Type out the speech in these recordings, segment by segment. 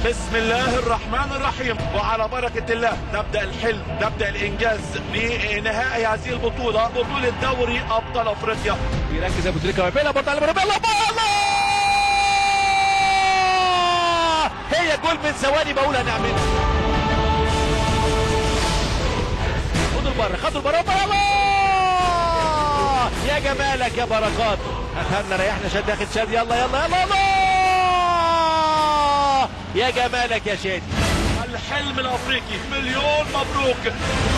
بسم الله الرحمن الرحيم وعلى بركة الله نبدأ الحلم نبدأ الإنجاز لنهائي هذه البطولة بطولة دوري أبطال أفريقيا بيركز ابو تريكه ويبيلها برضه على مرابيلا الله هي جول من ثواني بقول هنعملها خدوا البر خدوا البر الله يا جمالك يا بركات هتهنى ريحنا شاد داخل شاد يلا يلا يلا الله يا جمالك يا شادي الحلم الأفريقي مليون مبروك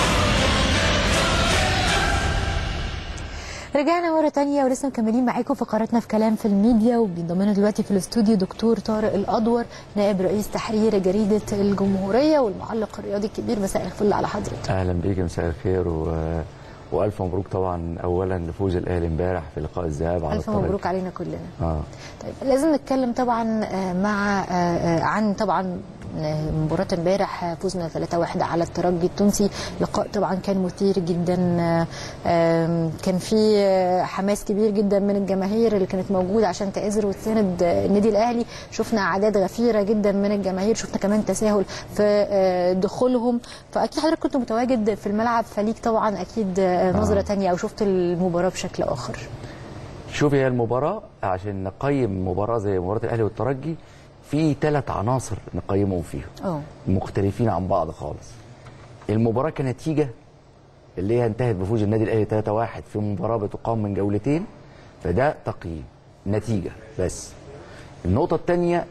رجعنا مرة تانية ولسه مكملين معاكم فقراتنا في كلام في الميديا وبينضم لنا دلوقتي في الاستوديو دكتور طارق الأدور نائب رئيس تحرير جريدة الجمهورية والمعلق الرياضي الكبير مساء الفل على حضرتك اهلا بيك مساء الخير و... والف مبروك طبعا اولا لفوز الاهلي امبارح في لقاء الذهاب على ألف الطريق. مبروك علينا كلنا اه طيب لازم نتكلم طبعا آه، مع آه، آه، عن طبعا آه، مباراة امبارح آه، فوزنا 3-1 على الترجي التونسي لقاء طبعا كان مثير جدا آه، آم، كان في آه، حماس كبير جدا من الجماهير اللي كانت موجودة عشان تآزر وتساند آه، النادي الأهلي شفنا أعداد غفيرة جدا من الجماهير شفنا كمان تساهل في آه، دخولهم فأكيد حضرتك كنت متواجد في الملعب فليك طبعا أكيد آه، نظرة تانية أو شفت المباراة بشكل آخر شوف هي المباراه عشان نقيم مباراه زي مباراه الاهلي والترجي في ثلاث عناصر نقيمهم فيهم اه مختلفين عن بعض خالص المباراه كنتيجه اللي هي انتهت بفوز النادي الاهلي 3-1 في مباراه بتقام من جولتين فده تقييم نتيجه بس النقطه الثانيه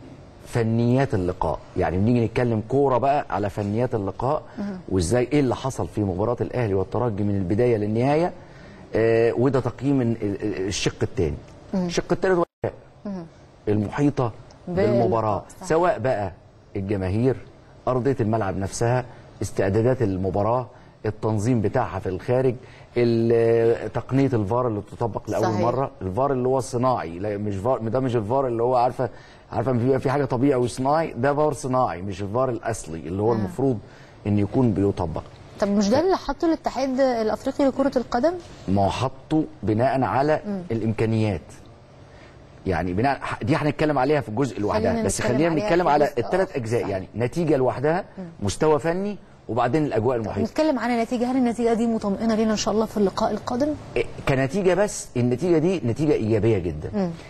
فنيات اللقاء يعني بنيجي نتكلم كوره بقى على فنيات اللقاء وازاي ايه اللي حصل في مباراه الاهلي والترجي من البدايه للنهايه آه وده تقييم ال- ال- الشق الثاني الشق الثالث هو الأجواء المحيطه باللقاء، بالمباراه صح. سواء بقى الجماهير ارضيه الملعب نفسها استعدادات المباراه التنظيم بتاعها في الخارج ال- تقنيه الفار اللي بتطبق لاول صحيح. مره الفار اللي هو الصناعي لا مش فار ده مش الفار اللي هو عارفه عارفه لما بيبقى في حاجه طبيعي وصناعي ده فار صناعي مش الفار الاصلي اللي هو المفروض ان يكون بيطبق طب مش ده اللي حطه الاتحاد الافريقي لكره القدم ما هو حطه بناء على الامكانيات يعني بناء دي هنتكلم عليها في الجزء لوحدها خلينا بس نتكلم خلينا عليها نتكلم في على جزء الثلاث آخر. اجزاء صحيح. يعني نتيجه لوحدها مستوى فني وبعدين الاجواء المحيطه نتكلم عن النتيجه هل النتيجه دي مطمئنه لينا ان شاء الله في اللقاء القادم إيه، كنتيجه بس النتيجه دي نتيجه ايجابيه جدا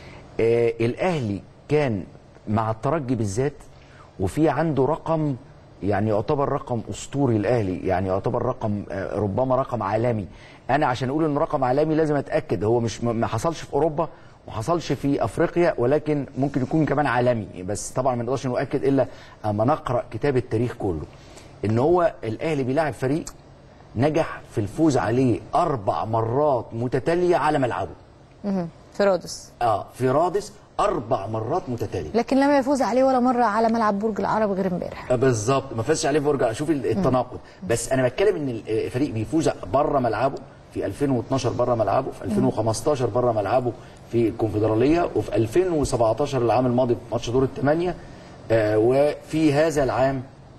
آه الاهلي كان مع الترجي بالذات وفي عنده رقم يعني يعتبر رقم اسطوري الاهلي يعني يعتبر رقم آه، ربما رقم عالمي انا عشان اقول انه رقم عالمي لازم اتاكد هو مش ما حصلش في اوروبا ما حصلش في افريقيا ولكن ممكن يكون كمان عالمي بس طبعا ما نقدرش نؤكد الا اما نقرا كتاب التاريخ كله ان هو الاهلي بيلاعب فريق نجح في الفوز عليه اربع مرات متتاليه على ملعبه في رودس اه في رادس اربع مرات متتاليه لكن لم يفوز عليه ولا مره على ملعب برج العرب غير امبارح آه، بالظبط ما فازش عليه فرجة شوف ال- التناقض بس انا بتكلم ان الفريق بيفوز بره ملعبه في 2012 بره ملعبه في 2015 بره ملعبه في الكونفدراليه وفي 2017 العام الماضي في ماتش دور الثمانيه آه وفي هذا العام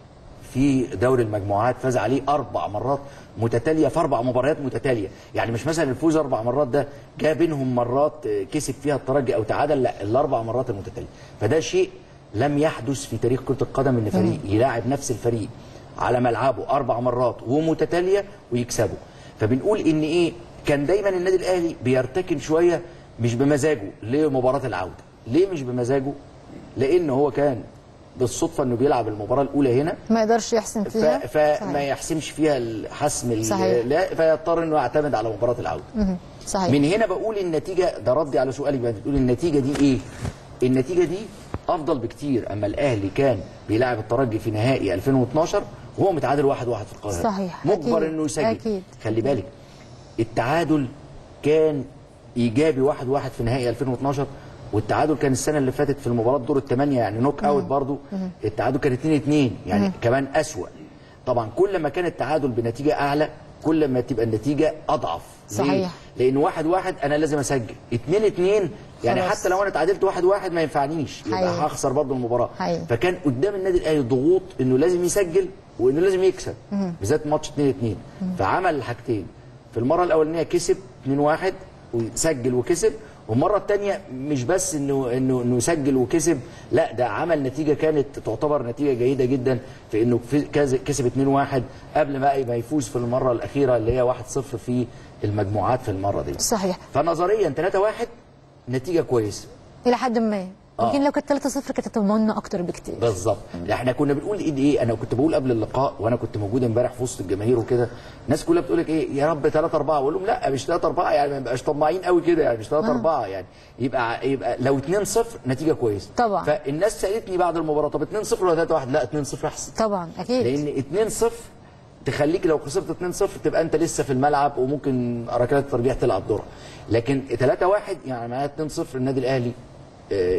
في دوري المجموعات فاز عليه اربع مرات متتاليه في اربع مباريات متتاليه يعني مش مثلا الفوز اربع مرات ده جاء بينهم مرات آه، كسب فيها الترجي او تعادل لا الاربع مرات المتتاليه فده شيء لم يحدث في تاريخ كره القدم ان فريق يلاعب نفس الفريق على ملعبه اربع مرات ومتتاليه ويكسبه فبنقول ان ايه كان دايما النادي الاهلي بيرتكن شويه مش بمزاجه لمباراه العوده ليه مش بمزاجه لان هو كان بالصدفه انه بيلعب المباراه الاولى هنا ما يقدرش يحسم ف... فيها فما صحيح. يحسمش فيها الحسم ال- صحيح. لا فيضطر انه يعتمد على مباراه العوده مهم. صحيح من هنا بقول النتيجه ده ردي على سؤالك بقى بتقول النتيجه دي ايه النتيجه دي افضل بكتير اما الاهلي كان بيلاعب الترجي في نهائي 2012 وهو متعادل واحد واحد في القاهره صحيح. مجبر أكيد. انه يسجل أكيد. خلي بالك التعادل كان ايجابي واحد واحد في نهائي 2012 والتعادل كان السنه اللي فاتت في المباراه دور الثمانيه يعني نوك اوت برضو التعادل كان 2 2 يعني كمان اسوا طبعا كل ما كان التعادل بنتيجه اعلى كل ما تبقى النتيجه اضعف ليه؟ صحيح. لان واحد واحد انا لازم اسجل اتنين اتنين يعني خلاص. حتى لو انا اتعادلت واحد واحد ما ينفعنيش يبقى حقيقي. هخسر برضه المباراه حقيقي. فكان قدام النادي الاهلي ضغوط انه لازم يسجل وانه لازم يكسب بالذات ماتش 2 2 فعمل الحاجتين في المره الاولانيه كسب 2 1 وسجل وكسب والمره الثانيه مش بس انه انه انه سجل وكسب لا ده عمل نتيجه كانت تعتبر نتيجه جيده جدا في انه في- كز- كسب 2-1 قبل ما ما يفوز في المره الاخيره اللي هي 1-0 في المجموعات في المره دي صحيح فنظريا 3-1 نتيجه كويسه الى حد ما آه. يمكن لو كانت 3-0 كانت هتضمننا اكتر بكتير بالظبط احنا كنا بنقول ايه ايه انا كنت بقول قبل اللقاء وانا كنت موجود امبارح في وسط الجماهير وكده الناس كلها بتقول لك ايه يا رب 3 4 بقول لهم لا مش 3 4 يعني ما نبقاش طماعين قوي كده يعني مش 3 4 يعني يبقى يبقى لو 2 0 نتيجه كويسه طبعا. فالناس سالتني بعد المباراه طب 2 0 ولا 3 1 لا 2 0 احسن طبعا اكيد لان 2 0 تخليك لو خسرت 2 0 تبقى انت لسه في الملعب وممكن ركلات الترجيح تلعب دورها لكن 3 1 يعني معناها 2 0 النادي الاهلي آه،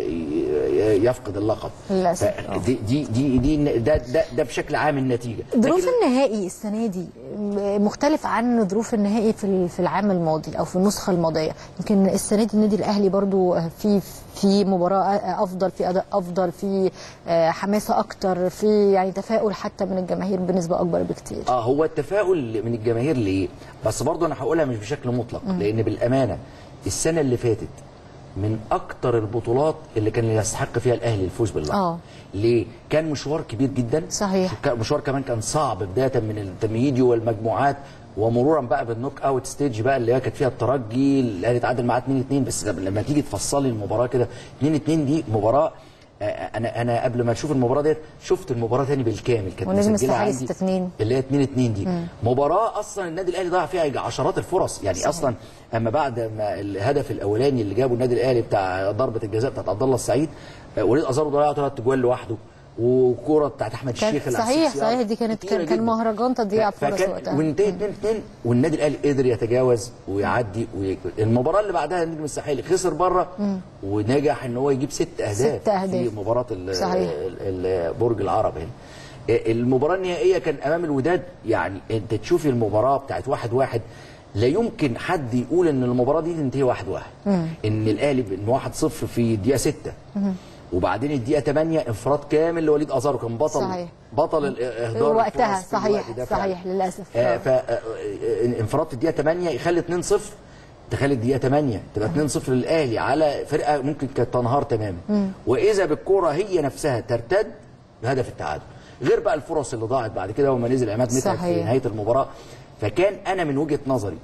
ي- يفقد اللقب للأسف. ف- دي دي دي, دي ده, ده ده بشكل عام النتيجه ظروف لكن- النهائي السنه دي مختلف عن ظروف النهائي في ال- في العام الماضي او في النسخه الماضيه يمكن السنه دي النادي الاهلي برضو في في مباراه افضل في اداء افضل في آه، حماسه اكتر في يعني تفاؤل حتى من الجماهير بنسبه اكبر بكتير اه هو التفاؤل من الجماهير ليه؟ بس برضه انا هقولها مش بشكل مطلق لان بالامانه السنه اللي فاتت من اكتر البطولات اللي كان يستحق فيها الاهلي الفوز باللقب. آه. ليه؟ كان مشوار كبير جدا صحيح. كان مشوار كمان كان صعب بدايه من التمهيدي والمجموعات ومرورا بقى بالنوك اوت ستيج بقى اللي هي كانت فيها الترجي الاهلي اتعادل معاه 2 2 بس لما تيجي تفصلي المباراه كده 2 2 دي مباراه آه، انا انا قبل ما اشوف المباراه ديت شفت المباراه تاني بالكامل كانت ونجم مسجلة الساحلي عندي 6-2. اللي هي 2 2 دي مباراه اصلا النادي الاهلي ضيع فيها يجي عشرات الفرص يعني صحيح. اصلا اما بعد ما الهدف الاولاني اللي جابه النادي الاهلي بتاع ضربه الجزاء بتاعت عبد الله السعيد آه، وليد ازارو ضيع ثلاث جوال لوحده وكوره بتاعت احمد كان- الشيخ صحيح العسيسي. صحيح دي كانت كتيرة كان, كان جداً. مهرجان تضييع فرص فكان وقتها وانتهى 2 2 والنادي الاهلي قدر يتجاوز ويعدي وي... المباراه اللي بعدها النجم الساحلي خسر بره ونجح ان هو يجيب ست اهداف ست أهداف. في مباراه ال... صحيح. ال- ال- برج العرب هنا المباراه النهائيه كان امام الوداد يعني انت تشوفي المباراه بتاعت واحد واحد لا يمكن حد يقول ان المباراه دي تنتهي واحد واحد ان الاهلي من واحد صفر في الدقيقه ستة وبعدين الدقيقه 8 انفراد كامل لوليد ازارو كان بطل صحيح. بطل الاهدار وقتها الفرص في الوقت صحيح ده فعلا. صحيح للاسف آه، ف آه، آه، انفراد في الدقيقه 8 يخلي 2-0 تخلي الدقيقه 8 تبقى 2-0 للاهلي على فرقه ممكن كانت تنهار تماما واذا بالكره هي نفسها ترتد بهدف التعادل غير بقى الفرص اللي ضاعت بعد كده وما نزل عماد متعب في صحيح. نهايه المباراه فكان انا من وجهه نظري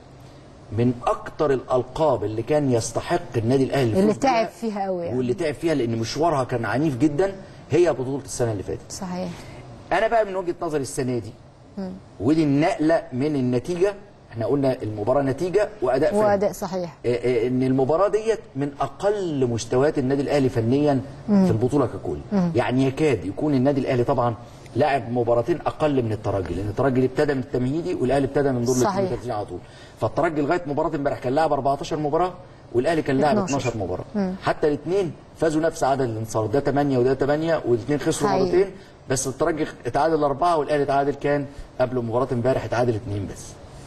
من اكتر الالقاب اللي كان يستحق النادي الاهلي اللي الفوز بيها تعب فيها قوي يعني. واللي تعب فيها لان مشوارها كان عنيف جدا هي بطوله السنه اللي فاتت صحيح انا بقى من وجهه نظري السنه دي ودي النقله من النتيجه احنا قلنا المباراه نتيجه واداء فني واداء صحيح آه، آه، ان المباراه ديت من اقل مستويات النادي الاهلي فنيا في البطوله ككل يعني يكاد يكون النادي الاهلي طبعا لعب مباراتين اقل من الترجي لان الترجي ابتدى من التمهيدي والاهلي ابتدى من دور ال صحيح. 32 على طول فالترجي لغايه مباراه امبارح كان لاعب 14 مباراه والاهلي كان لاعب 12. 12 مباراه حتى الاثنين فازوا نفس عدد الانتصارات ده 8 وده 8 والاثنين خسروا حقيقي. مرتين بس الترجي اتعادل اربعه والاهلي اتعادل كان قبل مباراه امبارح اتعادل اثنين بس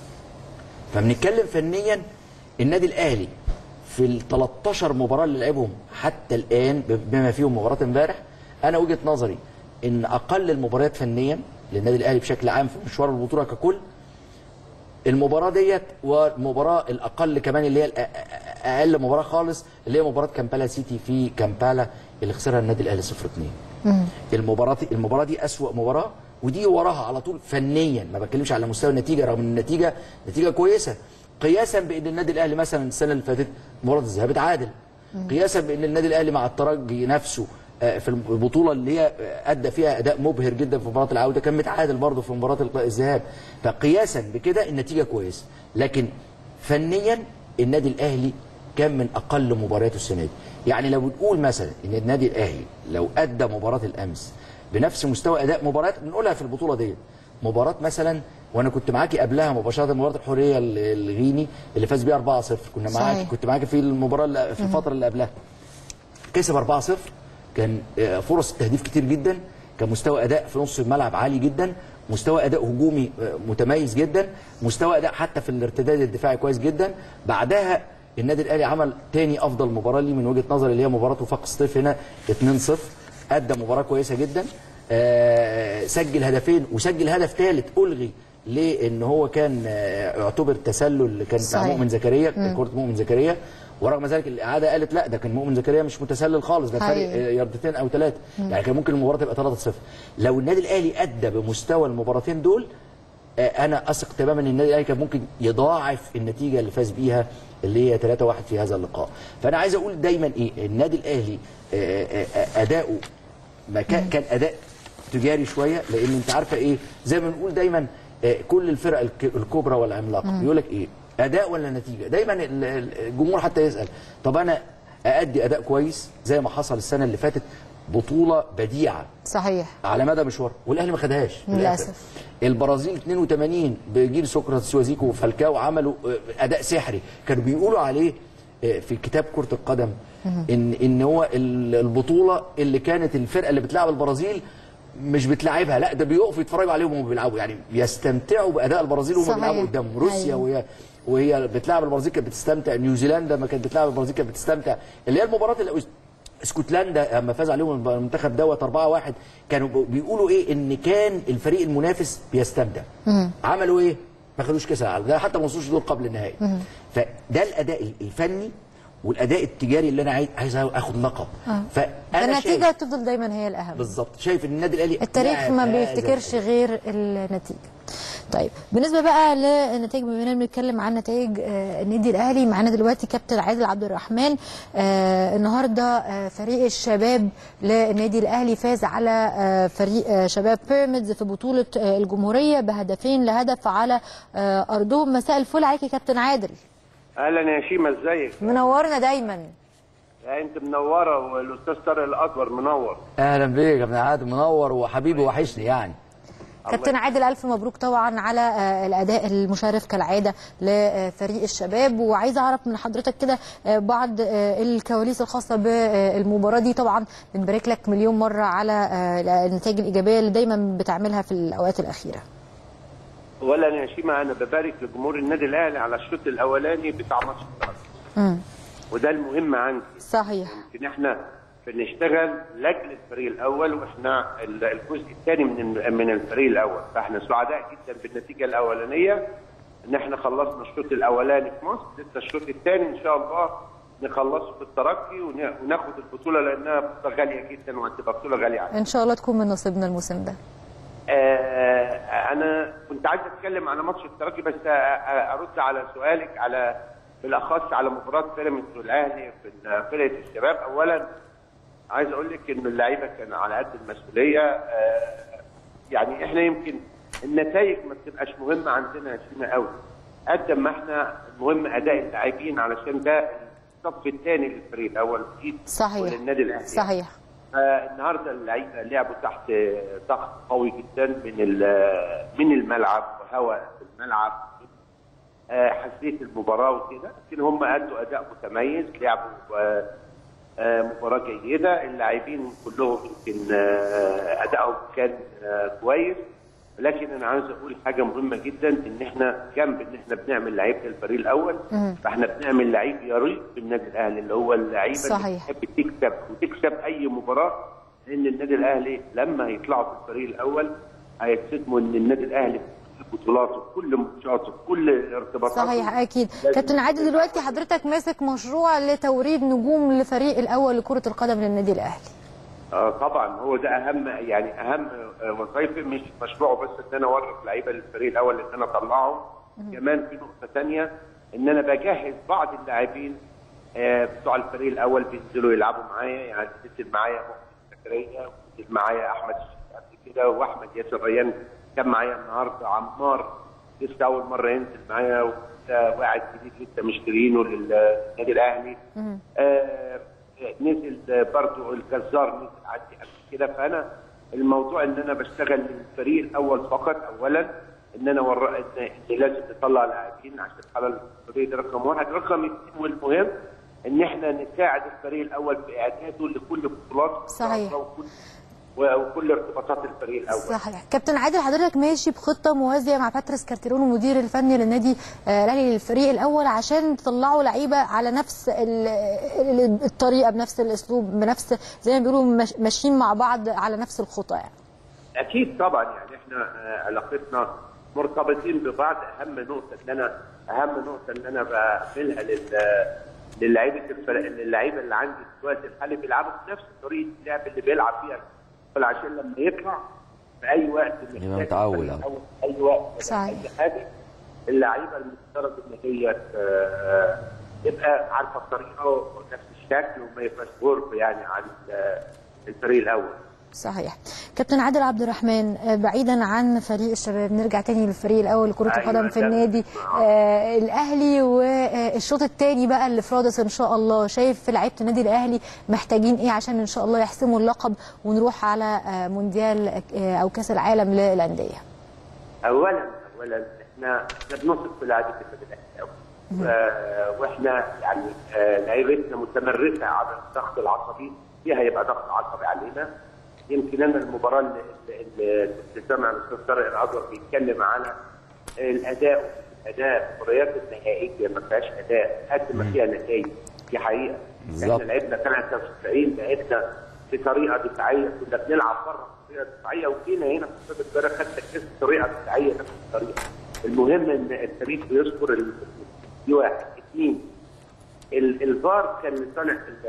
فبنتكلم فنيا النادي الاهلي في ال 13 مباراه اللي لعبهم حتى الان بما فيهم مباراه امبارح انا وجهه نظري ان اقل المباريات فنيا للنادي الاهلي بشكل عام في مشوار البطوله ككل المباراه ديت والمباراه الاقل كمان اللي هي الأ- أ- اقل مباراه خالص اللي هي مباراه كامبالا سيتي في كامبالا اللي خسرها النادي الاهلي 0 2 المباراه دي المباراه دي اسوا مباراه ودي وراها على طول فنيا ما بتكلمش على مستوى النتيجه رغم ان النتيجه نتيجه كويسه قياسا بان النادي الاهلي مثلا السنه اللي فاتت مباراه الذهاب اتعادل قياسا بان النادي الاهلي مع الترجي نفسه آه، في البطوله اللي هي آه، ادى فيها اداء مبهر جدا في مباراه العوده كان متعادل برضه في مباراه الذهاب فقياسا بكده النتيجه كويسه لكن فنيا النادي الاهلي كان من اقل مبارياته السنه دي يعني لو بنقول مثلا ان النادي الاهلي لو ادى مباراه الامس بنفس مستوى اداء مباريات بنقولها في البطوله ديت مباراه مثلا وانا كنت معاكي قبلها مباشره مباراه الحريه ال- الغيني اللي فاز بيها 4-0 كنا معاكي صحيح. كنت معاكي في المباراه اللي- في الفتره اللي قبلها كسب 4-0 كان آه، فرص تهديف كتير جدا كان مستوى اداء في نص الملعب عالي جدا مستوى اداء هجومي آه، متميز جدا مستوى اداء حتى في الارتداد الدفاعي كويس جدا بعدها النادي الاهلي عمل تاني افضل مباراه ليه من وجهه نظري اللي هي مباراه وفاق سطيف هنا 2-0 ادى مباراه كويسه جدا آه، سجل هدفين وسجل هدف ثالث الغي ليه ان هو كان آه، يعتبر تسلل كان بتاع صحيح. مؤمن زكريا كره مؤمن زكريا ورغم ذلك الاعاده قالت لا ده كان مؤمن زكريا مش متسلل خالص ده فرق حقيقي. آه، ياردتين او ثلاثه يعني كان ممكن المباراه تبقى 3-0 لو النادي الاهلي ادى بمستوى المباراتين دول آه، انا اثق تماما ان النادي الاهلي كان ممكن يضاعف النتيجه اللي فاز بيها اللي هي 3-1 في هذا اللقاء فانا عايز اقول دايما ايه النادي الاهلي آه، آه، آه، اداؤه ما كان كان اداء تجاري شويه لان انت عارفه ايه زي ما بنقول دايما آه، كل الفرق الك- الكبرى والعملاقه يقول لك ايه اداء ولا نتيجه دايما ال- ال- الجمهور حتى يسال طب انا اادي اداء كويس زي ما حصل السنه اللي فاتت بطوله بديعه صحيح على مدى مشوار والاهلي ما خدهاش في الآخر. للأسف. البرازيل 82 بجيل سقراطس وزيكو وفالكاو عملوا آه، اداء سحري كانوا بيقولوا عليه آه، في كتاب كره القدم ان ان هو ال- البطوله اللي كانت الفرقه اللي بتلعب البرازيل مش بتلعبها لا ده بيقفوا يتفرجوا عليهم وهم بيلعبوا يعني بيستمتعوا باداء البرازيل وهم صحيح. بيلعبوا قدامهم روسيا أيوة. وهي وهي بتلعب البرازيل كانت بتستمتع نيوزيلندا ما كانت بتلعب البرازيل كانت بتستمتع اللي هي المباراه اللي اسكتلندا لما فاز عليهم المنتخب دوت 4-1 كانوا بيقولوا ايه ان كان الفريق المنافس بيستمتع عملوا ايه ما خدوش كاس العالم ده حتى ما وصلوش دول قبل النهائي فده الاداء الفني والاداء التجاري اللي انا عايز عايز اخد لقب فانا النتيجه شايف تفضل دايما هي الاهم بالظبط شايف ان النادي الاهلي التاريخ لاعب ما هذا بيفتكرش الفريق. غير النتيجه طيب بالنسبه بقى للنتائج بما اننا بنتكلم عن نتائج آه، النادي الاهلي معانا دلوقتي كابتن عادل عبد الرحمن آه، النهارده آه، فريق الشباب للنادي الاهلي فاز على آه، فريق آه، شباب بيراميدز في بطوله آه، الجمهوريه بهدفين لهدف على آه، ارضهم مساء الفل عليك يا كابتن عادل اهلا يا شيماء ازيك؟ منورنا دايما يا انت منوره والاستاذ طارق الاكبر منور اهلا بيك يا ابن عادل منور وحبيبي وحشني يعني كابتن عادل الف مبروك طبعا على آه، الاداء المشرف كالعاده لفريق الشباب وعايزه اعرف من حضرتك كده آه، بعض آه، الكواليس الخاصه بالمباراه دي طبعا بنبارك لك مليون مره على آه، النتائج الايجابيه اللي دايما بتعملها في الاوقات الاخيره اولا يا شيماء انا ببارك لجمهور النادي الاهلي على الشوط الاولاني بتاع ماتش الترجي امم وده المهم عندي صحيح يمكن احنا بنشتغل لاجل الفريق الاول واحنا ال- الجزء الثاني من ال- من الفريق الاول فاحنا سعداء جدا بالنتيجه الاولانيه ان احنا خلصنا الشوط الاولاني في مصر لسه الشوط الثاني ان شاء الله نخلصه في الترجي ون- وناخد البطوله لانها بطوله غاليه جدا وهتبقى بطوله غاليه علينا ان شاء الله تكون من نصيبنا الموسم ده آه، انا كنت عايز اتكلم على ماتش الترجي بس آه، آه، ارد على سؤالك على بالاخص على مباراه بيراميدز والاهلي في فرقه الشباب اولا عايز اقول لك ان اللعيبه كان على قد المسؤوليه آه، يعني احنا يمكن النتائج ما بتبقاش مهمه عندنا يا شيماء قوي قد ما احنا المهم اداء اللاعبين علشان ده الصف الثاني للفريق الاول اكيد صحيح وللنادي الاهلي صحيح فالنهارده اللعيبه لعبوا تحت ضغط قوي جدا من ال- من الملعب وهواء في الملعب آه، حسيت المباراه وكده لكن هم ادوا اداء متميز لعبوا آه، آه، مباراه جيده اللاعبين كلهم يمكن آه، ادائهم كان آه، كويس لكن انا عاوز اقول حاجه مهمه جدا ان احنا جنب ان احنا بنعمل لعيبه الفريق الاول فاحنا بنعمل لعيب يريق بالنادي الاهلي اللي هو اللعيبه اللي صحيح. بتحب تكسب وتكسب اي مباراه لان النادي الاهلي لما هيطلعوا في الفريق الاول هيتصدموا ان النادي الاهلي في بطولاته في كل ماتشاته في كل ارتباطاته صحيح اكيد لازم- كابتن عادل دلوقتي حضرتك ماسك مشروع لتوريد نجوم لفريق الاول لكره القدم للنادي الاهلي آه طبعا هو ده اهم يعني اهم آه، وظيفه مش مشروعه بس ان انا اورط لعيبه للفريق الاول ان انا اطلعهم كمان في نقطه ثانيه ان انا بجهز بعض اللاعبين آه، بتوع الفريق الاول بينزلوا يلعبوا معايا يعني نزل معايا مؤمن زكريا ونزل معايا احمد الشيخ قبل كده واحمد ياسر ريان كان معايا النهارده عمار لسه اول مره ينزل معايا ولسه واحد جديد لسه مشترينه للنادي الاهلي آه نزل برضو الجزار نزل عندي قبل كده فانا الموضوع ان انا بشتغل للفريق الاول فقط اولا ان انا ور... ان إن لازم نطلع لاعبين عشان على الفريق ده رقم واحد رقم اثنين والمهم ان احنا نساعد الفريق الاول في اعداده لكل بطولات صحيح. وكل وكل ارتباطات الفريق الاول صحيح كابتن عادل حضرتك ماشي بخطه موازيه مع باتريس كارتيرون المدير الفني للنادي آه، الاهلي للفريق الاول عشان تطلعوا لعيبه على نفس ال- ال- الطريقه بنفس الاسلوب بنفس زي ما بيقولوا مش- ماشيين مع بعض على نفس الخطى يعني اكيد طبعا يعني احنا آه، علاقتنا مرتبطين ببعض اهم نقطه ان انا اهم نقطه ان انا بعملها لل للعيبه الفرق اللعيبه اللي عندي في الوقت الحالي بيلعبوا بنفس طريقه اللعب اللي بيلعب فيها الفريق عشان لما يطلع في اي وقت محتاج متعود، الفريق آه. الأول في اي وقت صحيح. اي حاجه اللعيبه المفترض ان هي آه، تبقى عارفه الطريقه ونفس الشكل وما يبقاش غرب يعني عن آه، الفريق الاول صحيح كابتن عادل عبد الرحمن آه، بعيدا عن فريق الشباب نرجع تاني للفريق الاول لكره أيوة، القدم في ده- النادي آه الاهلي والشوط الثاني بقى اللي في رادس ان شاء الله شايف في لعيبه النادي الاهلي محتاجين ايه عشان ان شاء الله يحسموا اللقب ونروح على آه مونديال آه او كاس العالم للانديه اولا اولا احنا احنا بنثق في لعيبه النادي الاهلي أوي. آه، واحنا يعني آه، لعيبتنا متمرسه على الضغط العصبي دي هيبقى ضغط عصبي علينا يمكن انا المباراه اللي, اللي كنت سامع الاستاذ طارق الادور بيتكلم على الاداء الاداء المباريات النهائيه ما فيهاش اداء قد ما فيها نتائج دي حقيقه بالظبط. احنا لعبنا 93 لعبنا بطريقه دفاعيه كنا بنلعب بره بطريقه دفاعيه وجينا هنا في استاد القاهره خدنا الكاس بطريقه دفاعيه نفس الطريقه المهم ان الفريق بيذكر ال- دي واحد اثنين ال- الفار كان لصالح ال-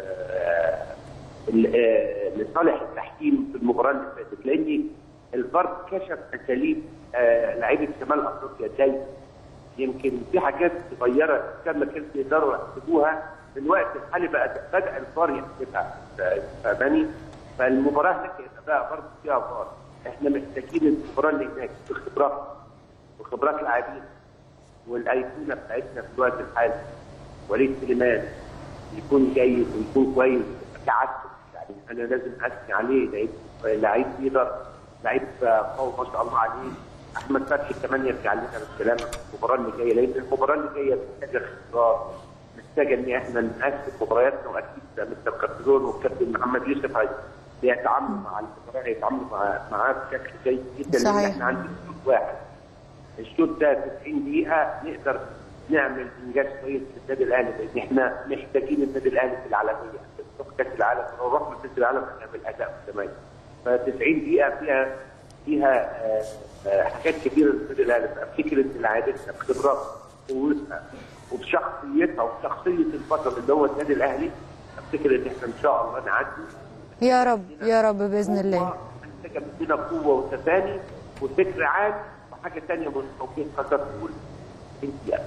آه، ال- آه، لصالح التحكيم في المباراه اللي فاتت لان الفار كشف اساليب آه، لعيبه شمال افريقيا دايما يمكن في حاجات صغيره كان ما كانش يقدروا يحسبوها في الوقت الحالي بقى بدا الفار يحسبها فاهماني؟ فالمباراه هناك يبقى بقى برضه فيها فار احنا محتاجين المباراه اللي هناك بخبرات وخبرات لاعبين والايقونه بتاعتنا في الوقت الحالي وليد سليمان يكون جيد ويكون كويس كعكس يعني انا لازم اثني عليه لعيب لعيب ليدر لعيب قوي ما شاء الله عليه احمد فتحي كمان يرجع لنا بالسلامه في المباراه اللي جايه لان المباراه اللي جايه محتاجه خبرات محتاجه ان احنا نقسم مبارياتنا واكيد مستر كارتيرون والكابتن محمد يوسف هي- بيتعاملوا مع المباراه هيتعاملوا مع- معاه بشكل جيد جدا لان صحيح. احنا عندنا شوط واحد الشوط ده 90 دقيقة نقدر نعمل انجاز كويس في النادي الاهلي لان احنا محتاجين النادي الاهلي في العالمية عشان نروح كاس العالم لو رحنا كاس العالم هنعمل اداء متميز ف 90 دقيقة فيها فيها آه، آه، حاجات كبيرة للنادي الاهلي فافتكر ان لعيبتنا بخبراتها وقوتها وبشخصيتها وبشخصية البطل اللي هو النادي الاهلي افتكر ان احنا ان شاء الله نعدي يا رب يا رب باذن الله قوة، محتاجه مننا قوه وتفاني وفكر عام وحاجه ثانيه ممكن تقدر تقول انت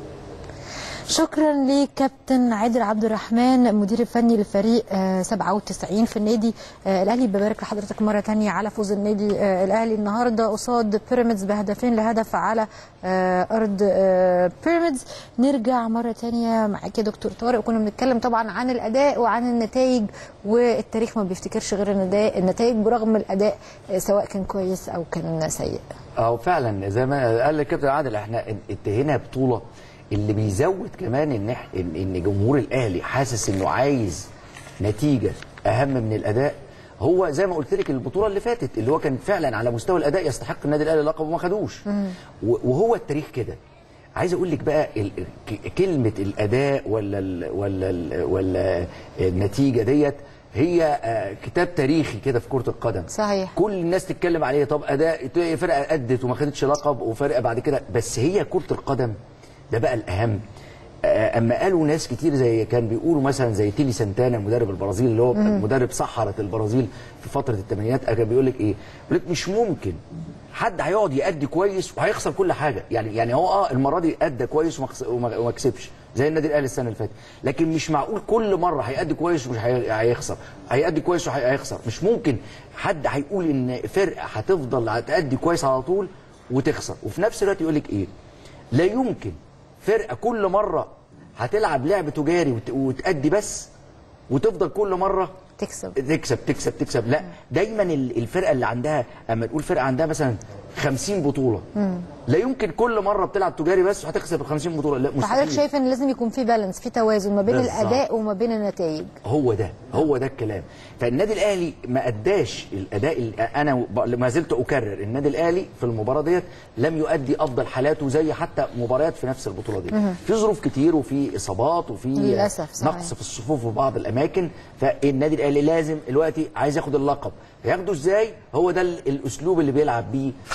شكرا لكابتن عادل عبد الرحمن المدير الفني لفريق آه، 97 في النادي آه، الاهلي ببارك لحضرتك مره تانية على فوز النادي آه، الاهلي النهارده قصاد بيراميدز بهدفين لهدف على آه، ارض آه، بيراميدز نرجع مره تانية معاك يا دكتور طارق وكنا بنتكلم طبعا عن الاداء وعن النتائج والتاريخ ما بيفتكرش غير الندا- النتائج برغم الاداء آه، سواء كان كويس او كان سيء اه فعلا زي ما قال الكابتن عادل احنا انتهينا بطوله اللي بيزود كمان ان إح- ان ان جمهور الاهلي حاسس انه عايز نتيجه اهم من الاداء هو زي ما قلت لك البطوله اللي فاتت اللي هو كان فعلا على مستوى الاداء يستحق النادي الاهلي اللقب وما خدوش و- وهو التاريخ كده عايز اقول لك بقى ال- ك- كلمه الاداء ولا ال ولا ال ولا النتيجه ديت هي آه، كتاب تاريخي كده في كره القدم صحيح. كل الناس تتكلم عليه طب اداء تلاقي فرقه ادت وما خدتش لقب وفرقه بعد كده بس هي كره القدم ده بقى الاهم آه، اما قالوا ناس كتير زي كان بيقولوا مثلا زي تيلي سانتانا مدرب البرازيل اللي هو مدرب سحره البرازيل في فتره الثمانينات كان بيقول لك ايه؟ بيقول لك مش ممكن حد هيقعد يأدي كويس وهيخسر كل حاجه يعني يعني هو اه المره دي ادى كويس وما خس- وما وما كسبش زي النادي الاهلي السنه اللي فاتت لكن مش معقول كل مره هيأدي كويس ومش هي- هيخسر هيأدي كويس وهيخسر مش ممكن حد هيقول ان فرقه هتفضل هتأدي كويس على طول وتخسر وفي نفس الوقت يقول لك ايه لا يمكن فرقه كل مره هتلعب لعب تجاري وت- وتأدي بس وتفضل كل مره تكسب تكسب تكسب تكسب لا دايما ال- الفرقه اللي عندها اما تقول فرقه عندها مثلا 50 بطوله لا يمكن كل مره بتلعب تجاري بس وهتكسب ال 50 بطوله لا فحضرتك مستحيل شايف ان لازم يكون في بالانس في توازن ما بين بالظبط. الاداء وما بين النتائج هو ده هو ده الكلام فالنادي الاهلي ما اداش الاداء ال- انا ب- ما زلت اكرر النادي الاهلي في المباراه ديت لم يؤدي افضل حالاته زي حتى مباريات في نفس البطوله دي في ظروف كتير وفي اصابات وفي للأسف، صحيح. نقص في الصفوف في بعض الاماكن فالنادي الاهلي لازم دلوقتي عايز ياخد اللقب ياخده ازاي هو ده ال- الاسلوب اللي بيلعب بيه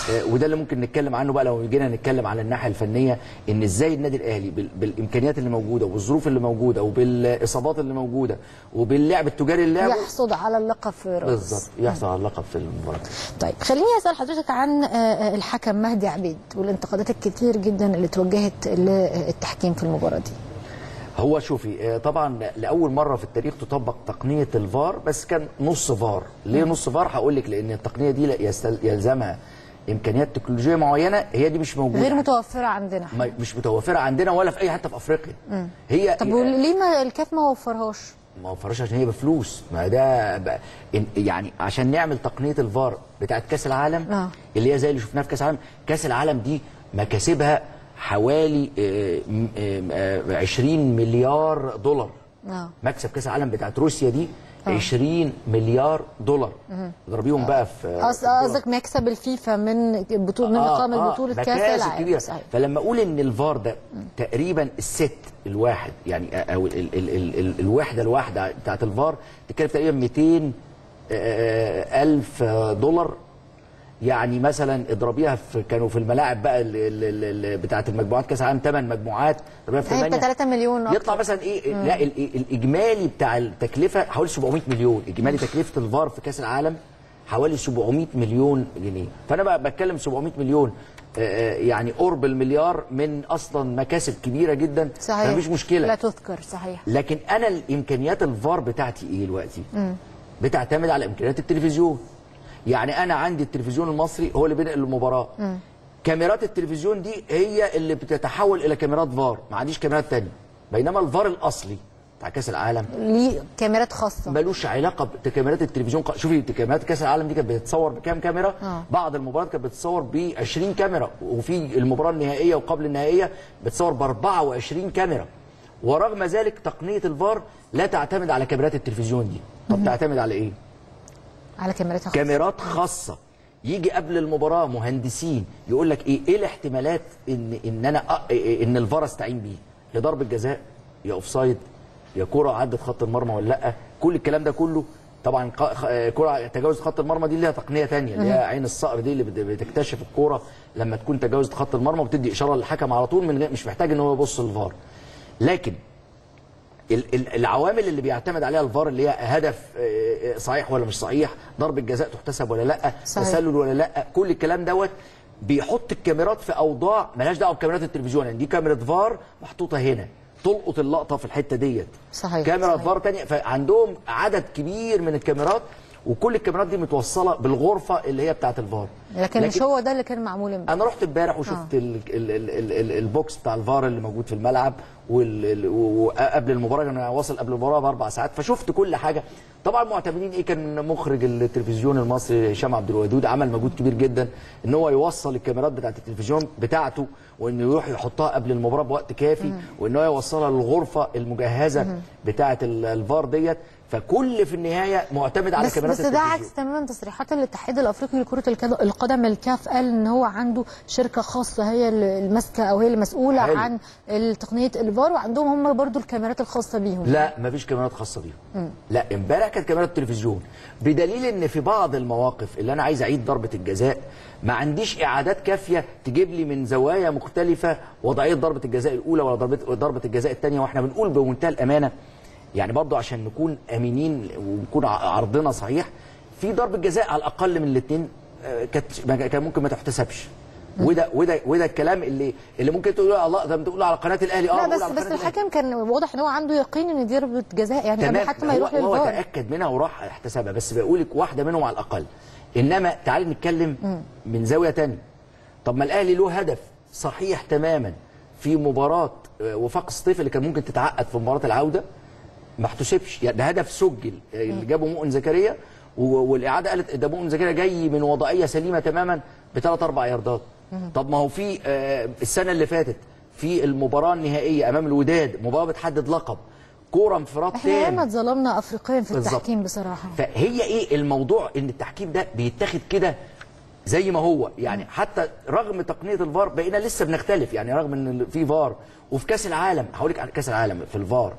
آه، وده اللي ممكن نتكلم عنه بقى لو جينا نتكلم على الناحيه الفنيه ان ازاي النادي الاهلي بال- بالامكانيات اللي موجوده وبالظروف اللي موجوده وبالاصابات اللي موجوده وباللعب التجاري اللي لعبه يحصد على اللقب في رأس بالظبط يحصل على اللقب في المباراه طيب خليني اسال حضرتك عن آه، آه، الحكم مهدي عبيد والانتقادات الكتير جدا اللي توجهت للتحكيم في المباراه دي هو شوفي آه، طبعا لاول مره في التاريخ تطبق تقنيه الفار بس كان نص فار ليه نص فار هقول لك لان التقنيه دي لا يستل- يلزمها امكانيات تكنولوجيه معينه هي دي مش موجوده غير متوفره عندنا ما- مش متوفره عندنا ولا في اي حته في افريقيا هي طب وليه ما الكاف ما وفرهاش ما وفرش عشان هي بفلوس ما ده ب... إن- يعني عشان نعمل تقنيه الفار بتاعت كاس العالم آه. اللي هي زي اللي شفناها في كاس العالم كاس العالم دي مكاسبها حوالي آه، م- آه، آه، 20 مليار دولار اه مكسب كاس العالم بتاعت روسيا دي 20 مليار دولار اضربيهم بقى في قصد- قصدك مكسب الفيفا من بطوله من اقامه بطوله كاس مكاسب العالم كبيرة. صحيح. فلما اقول ان الفار ده تقريبا الست الواحد يعني او ال ال ال ال ال الوحده الواحده بتاعت الفار تتكلف تقريبا 200 آه، الف دولار يعني مثلا اضربيها في كانوا في الملاعب بقى ال- ال- ال- بتاعت المجموعات كاس العالم 8 مجموعات اضربيها في هيبقى 8 3 مليون أكتر. يطلع مثلا ايه لا ال- ال- الاجمالي بتاع التكلفه حوالي 700 مليون اجمالي تكلفه الفار في كاس العالم حوالي 700 مليون جنيه فانا بقى بتكلم 700 مليون آه، آه، يعني قرب المليار من اصلا مكاسب كبيره جدا صحيح مفيش مشكله لا تذكر صحيح لكن انا الامكانيات الفار بتاعتي ايه دلوقتي بتعتمد على امكانيات التلفزيون يعني انا عندي التلفزيون المصري هو اللي بينقل المباراه كاميرات التلفزيون دي هي اللي بتتحول الى كاميرات فار ما عنديش كاميرات تانية بينما الفار الاصلي بتاع كاس العالم ليه كاميرات خاصه ملوش علاقه بكاميرات التلفزيون شوفي كاميرات كاس العالم دي كانت بتتصور بكام كاميرا آه. بعض المباريات كانت بتتصور ب 20 كاميرا وفي المباراه النهائيه وقبل النهائيه بتصور ب 24 كاميرا ورغم ذلك تقنيه الفار لا تعتمد على كاميرات التلفزيون دي طب تعتمد على ايه على كاميرات خاصه كاميرات خاصه يجي قبل المباراه مهندسين يقول لك ايه ايه الاحتمالات ان ان انا أ- ان الفار استعين بيه يا ضربه جزاء يا اوفسايد يا كره عدت خط المرمى ولا لا كل الكلام ده كله طبعا ق- خ- كره تجاوز خط المرمى دي ليها تقنيه تانية اللي هي عين الصقر دي اللي بت- بتكتشف الكوره لما تكون تجاوزت خط المرمى وبتدي اشاره للحكم على طول من غير مش محتاج ان هو يبص للفار لكن ال- ال- العوامل اللي بيعتمد عليها الفار اللي هي هدف آه، آه، صحيح ولا مش صحيح ضربه جزاء تحتسب ولا لا صحيح. تسلل ولا لا كل الكلام دوت بيحط الكاميرات في اوضاع ملهاش دعوه بكاميرات التلفزيون يعني دي كاميرا فار محطوطه هنا تلقط اللقطه في الحته ديت صحيح، كاميرا صحيح. فار تانية فعندهم عدد كبير من الكاميرات وكل الكاميرات دي متوصله بالغرفه اللي هي بتاعه الفار لكن, مش هو ده اللي كان معمول امبارح انا رحت امبارح وشفت ال ال ال ال ال البوكس بتاع الفار اللي موجود في الملعب وال- ال- و- وقبل المباراه انا واصل قبل المباراه باربع ساعات فشفت كل حاجه طبعا معتمدين ايه كان مخرج التلفزيون المصري هشام عبد الودود عمل مجهود كبير جدا ان هو يوصل الكاميرات بتاعه التلفزيون بتاعته وانه يروح يحطها قبل المباراه بوقت كافي وان هو يوصلها للغرفه المجهزه بتاعه ال- الفار ديت فكل في النهايه معتمد على بس كاميرات بس ده التلفزيون عكس تماما تصريحات الاتحاد الافريقي لكره الكد- القدم الكاف قال ان هو عنده شركه خاصه هي اللي ماسكه او هي المسؤوله حلو. عن تقنيه الفار وعندهم هم برضو الكاميرات الخاصه بيهم لا مفيش كاميرات خاصه بيهم لا امبارح كانت كاميرات تلفزيون بدليل ان في بعض المواقف اللي انا عايز اعيد ضربه الجزاء ما عنديش اعادات كافيه تجيب لي من زوايا مختلفه وضعيه ضربه الجزاء الاولى ولا ضربه ضربه الجزاء الثانيه واحنا بنقول بمنتهى الامانه يعني برضو عشان نكون امينين ونكون ع- عرضنا صحيح في ضربه جزاء على الاقل من الاثنين كانت ما- كان ممكن ما تحتسبش وده وده وده الكلام اللي اللي ممكن تقول يا الله ده بتقول على قناه الاهلي اه لا بقول بس على بس قناة الأهلي. الحكم كان واضح ان هو عنده يقين ان دي ضربه جزاء يعني قبل تمام حتى ما هو- يروح هو للفار تاكد منها وراح احتسبها بس بقول لك واحده منهم على الاقل انما تعالي نتكلم من زاويه تانية طب ما الاهلي له هدف صحيح تماما في مباراه آه، وفاق سطيف اللي كان ممكن تتعقد في مباراه العوده ما احتسبش يعني ده هدف سجل آه، اللي جابه مؤمن زكريا و- والاعاده قالت ده مؤمن زكريا جاي من وضعيه سليمه تماما بثلاث اربع ياردات طب ما هو في آه، السنه اللي فاتت في المباراه النهائيه امام الوداد مباراه بتحدد لقب كوره انفراد احنا تام ياما اتظلمنا افريقيا في بالظبط. التحكيم بصراحه فهي ايه الموضوع ان التحكيم ده بيتاخد كده زي ما هو يعني حتى رغم تقنيه الفار بقينا لسه بنختلف يعني رغم ان في فار وفي كاس العالم هقول لك على كاس العالم في الفار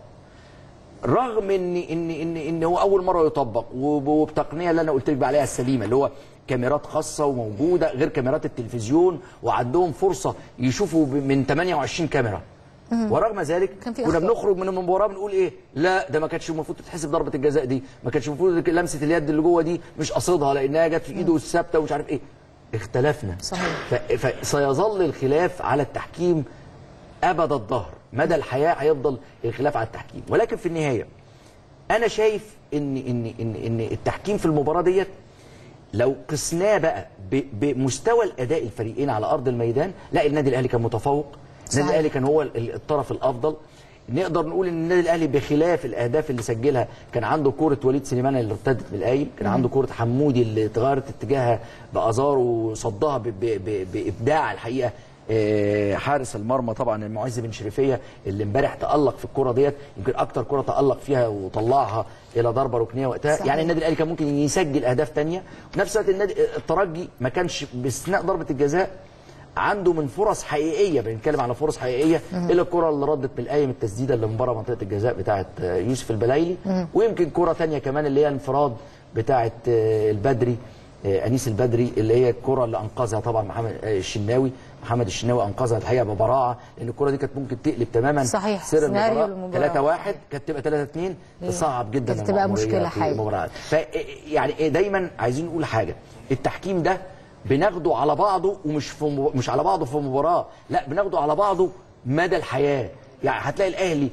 رغم ان ان ان ان هو اول مره يطبق وب- وبتقنيه اللي انا قلت لك بقى عليها السليمه اللي هو كاميرات خاصه وموجوده غير كاميرات التلفزيون وعندهم فرصه يشوفوا ب- من 28 كاميرا ورغم ذلك كان في كنا أخطاء. بنخرج من المباراه بنقول ايه لا ده ما كانش المفروض تتحسب ضربه الجزاء دي ما كانش المفروض لمسه اليد اللي جوه دي مش قصدها لانها جت في ايده الثابته ومش عارف ايه اختلفنا صحيح. ف- فسيظل الخلاف على التحكيم ابد الظهر مدى الحياه هيفضل الخلاف على التحكيم ولكن في النهايه انا شايف ان ان ان ان التحكيم في المباراه ديت لو قسناه بقى ب- بمستوى الاداء الفريقين على ارض الميدان لا النادي الاهلي كان متفوق النادي صحيح. الاهلي كان هو ال- الطرف الافضل نقدر نقول ان النادي الاهلي بخلاف الاهداف اللي سجلها كان عنده كوره وليد سليمان اللي ارتدت من القايم كان عنده كوره حمودي اللي اتغيرت اتجاهها بازار وصدها ب- ب- ب- بابداع الحقيقه آه، حارس المرمى طبعا المعز بن شريفيه اللي امبارح تالق في الكره ديت يمكن اكتر كره تالق فيها وطلعها الى ضربه ركنيه وقتها صحيح. يعني النادي الاهلي كان ممكن يسجل اهداف تانية وفي نفس الوقت النادي الترجي ما كانش باستثناء ضربه الجزاء عنده من فرص حقيقيه بنتكلم على فرص حقيقيه الى الكره اللي ردت من القايم التسديده اللي من بره منطقه الجزاء بتاعه آه، يوسف البلايلي ويمكن كره تانية كمان اللي هي انفراد بتاعه آه، البدري آه، انيس البدري اللي هي الكره اللي انقذها طبعا محمد آه، الشناوي محمد الشناوي انقذها الحقيقه ببراعه لان الكره دي كانت ممكن تقلب تماما صحيح، سير سيناريو المباراه المباراة. 3 1 كانت تبقى 3 2 تصعب جدا كانت تبقى المأمورية مشكلة في حقيقي. المباريات ف يعني إيه دايما عايزين نقول حاجه التحكيم ده بناخده على بعضه ومش في مب... مش على بعضه في مباراه لا بناخده على بعضه مدى الحياه يعني هتلاقي الاهلي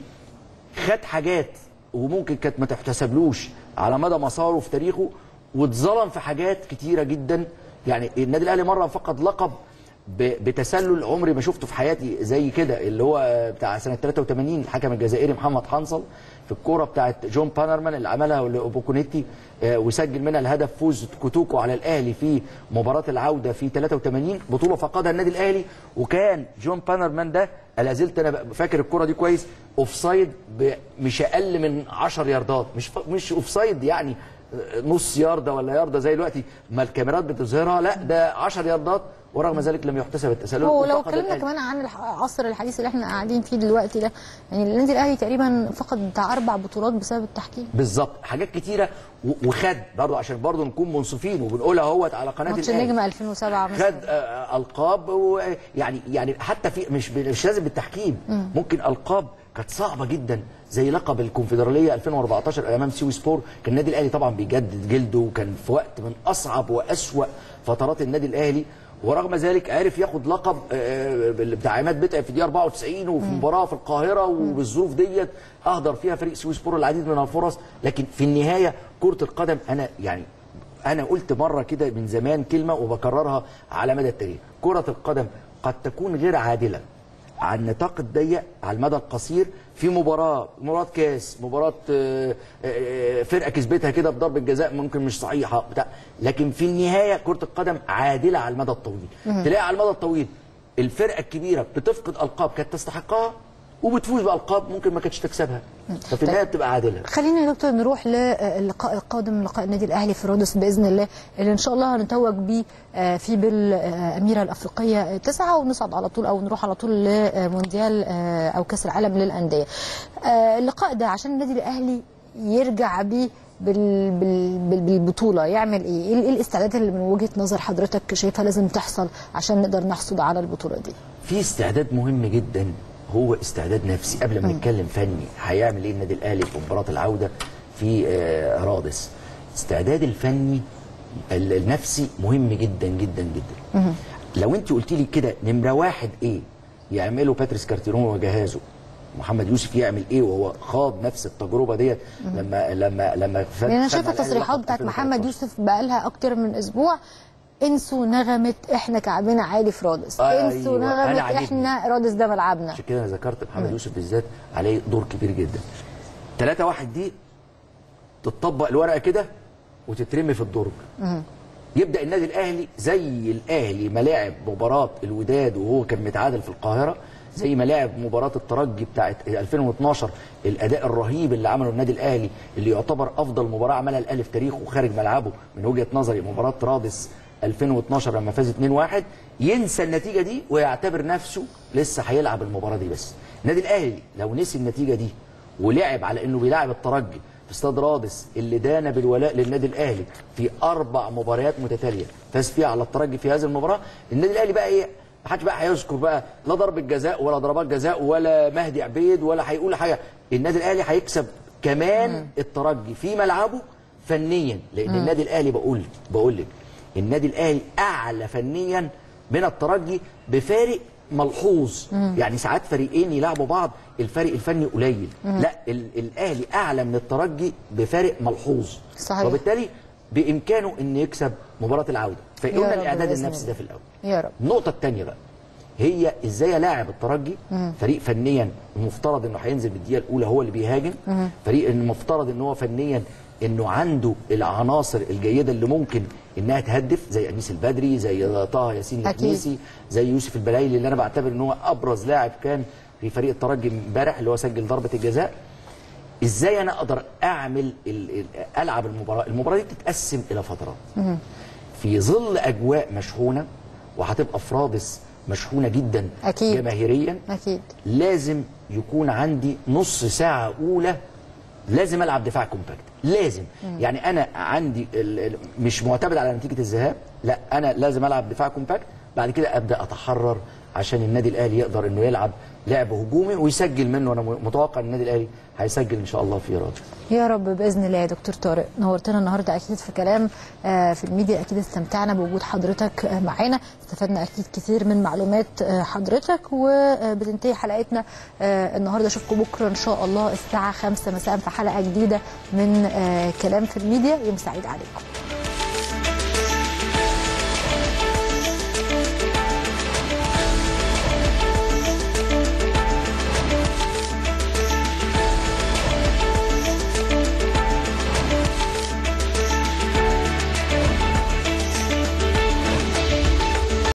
خد حاجات وممكن كانت ما تحتسبلوش على مدى مساره في تاريخه واتظلم في حاجات كتيره جدا يعني النادي الاهلي مره فقد لقب ب- بتسلل عمري ما شفته في حياتي زي كده اللي هو بتاع سنه 83 الحكم الجزائري محمد حنصل في الكوره بتاعت جون بانرمان اللي عملها لاوبوكونيتي آه، وسجل منها الهدف فوز كوتوكو على الاهلي في مباراه العوده في 83 بطوله فقدها النادي الاهلي وكان جون بانرمان ده لا زلت انا فاكر الكوره دي كويس اوف سايد مش اقل من 10 ياردات مش ف- مش اوف سايد يعني نص يارده ولا يارده زي دلوقتي ما الكاميرات بتظهرها لا ده 10 ياردات ورغم ذلك لم يحتسب التسلل ولو وفقد اتكلمنا الأهلي. كمان عن الح- العصر الحديث اللي احنا قاعدين فيه دلوقتي ده يعني النادي الاهلي تقريبا فقد بتاع اربع بطولات بسبب التحكيم بالظبط حاجات كتيره و- وخد برضه عشان برضه نكون منصفين وبنقولها اهوت على قناه ماتش الأهلي. النجم 2007 مثلا خد آه، القاب ويعني يعني حتى في مش مش لازم بالتحكيم ممكن القاب كانت صعبه جدا زي لقب الكونفدراليه 2014 امام سيوي سبور كان النادي الاهلي طبعا بيجدد جلده وكان في وقت من اصعب واسوا فترات النادي الاهلي ورغم ذلك عرف ياخد لقب آه، بتاع عماد متعب في دقيقه 94 وفي مباراه في القاهره وبالظروف ديت اهدر فيها فريق سيوي سبور العديد من الفرص لكن في النهايه كره القدم انا يعني انا قلت مره كده من زمان كلمه وبكررها على مدى التاريخ كره القدم قد تكون غير عادله على النطاق الضيق على المدى القصير في مباراه مباراه كاس مباراه آه، آه، فرقه كسبتها كده بضربه جزاء ممكن مش صحيحه بتاع لكن في النهايه كره القدم عادله على المدى الطويل تلاقي على المدى الطويل الفرقه الكبيره بتفقد القاب كانت تستحقها وبتفوز بالقاب ممكن ما كانتش تكسبها ففي النهايه بتبقى عادله خلينا يا دكتور نروح للقاء القادم لقاء النادي الاهلي في رودس باذن الله اللي ان شاء الله هنتوج بيه آه، في بالاميره الافريقيه تسعه ونصعد على طول او نروح على طول لمونديال آه، او كاس العالم للانديه. آه، اللقاء ده عشان النادي الاهلي يرجع بيه بال بال بال بالبطوله يعمل ايه؟ ايه إيه الاستعدادات اللي من وجهه نظر حضرتك شايفها لازم تحصل عشان نقدر نحصد على البطوله دي؟ في استعداد مهم جدا هو استعداد نفسي قبل ما نتكلم فني هيعمل ايه النادي الاهلي في مباراه العوده في آه، رادس استعداد الفني ال- النفسي مهم جدا جدا جدا لو انت قلت لي كده نمره واحد ايه يعمله باتريس كارتيرون وجهازه محمد يوسف يعمل ايه وهو خاض نفس التجربه ديت لما لما لما فات- لان انا خد شايفه على الأهلي التصريحات لقب بتاعت محمد 2013. يوسف بقالها اكتر من اسبوع انسوا نغمه احنا كعبنا عالي في رادس أيوة، انسوا أنا نغمه عاجبني. احنا رادس ده ملعبنا عشان كده انا ذكرت محمد يوسف بالذات عليه دور كبير جدا 3 1 دي تطبق الورقه كده وتترمي في الدرج يبدا النادي الاهلي زي الاهلي ما لعب مباراه الوداد وهو كان متعادل في القاهره زي ما لعب مباراه الترجي بتاعت 2012 الاداء الرهيب اللي عمله النادي الاهلي اللي يعتبر افضل مباراه عملها الاهلي في تاريخه خارج ملعبه من وجهه نظري مباراه رادس 2012 لما فاز 2-1 ينسى النتيجه دي ويعتبر نفسه لسه هيلعب المباراه دي بس النادي الاهلي لو نسي النتيجه دي ولعب على انه بيلاعب الترجي في استاد رادس اللي دان بالولاء للنادي الاهلي في اربع مباريات متتاليه فاز فيها على الترجي في هذه المباراه النادي الاهلي بقى ايه ما حدش بقى هيذكر بقى لا ضربه جزاء ولا ضربات جزاء ولا مهدي عبيد ولا هيقول حاجه النادي الاهلي هيكسب كمان الترجي في ملعبه فنيا لان النادي الاهلي بقول بقول لك النادي الاهلي اعلى فنيا من الترجي بفارق ملحوظ يعني ساعات فريقين يلعبوا بعض الفرق الفني قليل لا ال- الاهلي اعلى من الترجي بفارق ملحوظ صحيح. وبالتالي بامكانه ان يكسب مباراه العوده يا فقلنا رب الاعداد بإذن النفسي الله. ده في الاول يا رب النقطه الثانيه بقى هي ازاي الاعب الترجي فريق فنيا المفترض انه هينزل بالدقيقه الاولى هو اللي بيهاجم فريق المفترض ان هو فنيا انه عنده العناصر الجيده اللي ممكن انها تهدف زي انيس البدري زي طه ياسين أكيد. الخميسي زي يوسف البلايلي اللي انا بعتبر ان هو ابرز لاعب كان في فريق الترجي امبارح اللي هو سجل ضربه الجزاء ازاي انا اقدر اعمل ال- ال- العب المباراه المباراه دي بتتقسم الى فترات في ظل اجواء مشحونه وهتبقى في رادس مشحونه جدا أكيد. جماهيريا اكيد لازم يكون عندي نص ساعه اولى لازم العب دفاع كومباكت لازم يعني انا عندي ال- ال- مش معتمد على نتيجه الذهاب لا انا لازم العب دفاع كومباكت بعد كده ابدا اتحرر عشان النادي الاهلي يقدر انه يلعب لعب هجومي ويسجل منه انا متوقع ان النادي الاهلي هيسجل ان شاء الله في رادس يا رب باذن الله يا دكتور طارق نورتنا النهارده اكيد في كلام آه، في الميديا اكيد استمتعنا بوجود حضرتك آه، معانا استفدنا اكيد كتير من معلومات آه، حضرتك وبتنتهي حلقتنا آه، النهارده اشوفكم بكره ان شاء الله الساعه 5 مساء في حلقه جديده من آه، كلام في الميديا يوم سعيد عليكم